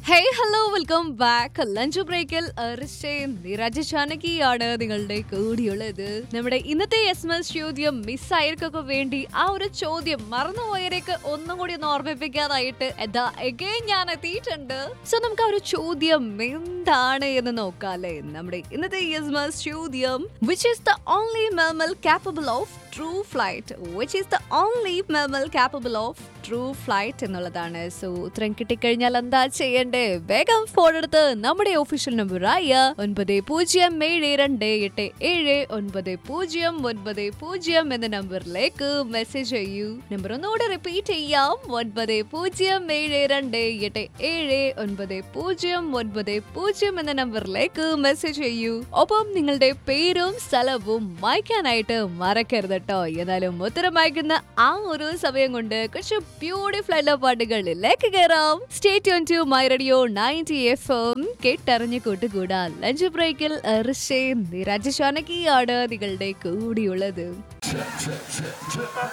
hey hello welcome back lunch ബ്രേക്കിൽ നിരാജ ചാനകിയാണ് നിങ്ങളുടെ കൂടിയുള്ളത് നമ്മുടെ ഇന്നത്തെ എസ് എം എസ് ചോദ്യം മിസ്സായവർക്കൊക്കെ വേണ്ടി ആ ഒരു ചോദ്യം മറന്നുപോയവരേക്ക് ഒന്നും കൂടി ഒന്ന് ഓർമ്മിപ്പിക്കാനായിട്ട് എന്താ എഗെയിൻ ഞാൻ എത്തിയിട്ടുണ്ട് സോ നമുക്ക് ആ ഒരു ചോദ്യം എന്താണ് എന്ന് നോക്കാല്ലേ നമ്മുടെ ഇന്നത്തെ എസ് എം എസ് ചോദ്യം which is the only mammal capable of true flight which is the only mammal capable of true flight എന്നുള്ളതാണ് സോ ഉത്തരം കിട്ടിക്കഴിഞ്ഞാൽ എന്താ ചെയ്യണ്ടേ വേഗം ഫോൺ എടുത്ത് നമ്മുടെ ഒഫീഷ്യൽ നമ്പറായ ഒൻപത് പൂജ്യം ഏഴ് രണ്ട് എട്ട് ഏഴ് ഒൻപത് പൂജ്യം ഒൻപത് പൂജ്യം എന്ന നമ്പറിലേക്ക് മെസ്സേജ് ചെയ്യൂ നമ്പർ ഒന്നുകൂടെ റിപ്പീറ്റ് ചെയ്യാം ഒൻപത് പൂജ്യം ഏഴ് രണ്ട് എട്ട് ഏഴ് ഒൻപത് പൂജ്യം ഒൻപത് പൂജ്യം എന്ന നമ്പറിലേക്ക് മെസ്സേജ് ചെയ്യൂ ഒപ്പം നിങ്ങളുടെ പേരും സ്ഥലവും വായിക്കാനായിട്ട് മറക്കരുത് കേട്ടോ എന്നാലും ഉത്തരം വായിക്കുന്ന ആ ഒരു സമയം കൊണ്ട് കുറച്ച് ബ്യൂട്ടിഫുൾ ആയിട്ടുള്ള പാട്ടുകളിലേക്ക് കയറാം സ്റ്റേറ്റ് ഓൺ to my radio ninety F M കേട്ടറിഞ്ഞ് കൂട്ടുകൂടാ ലഞ്ച് ബ്രേക്കിൽ ഋഷേ നിരാജ ശാനകിയാണ് നിങ്ങളുടെ കൂടിയുള്ളത്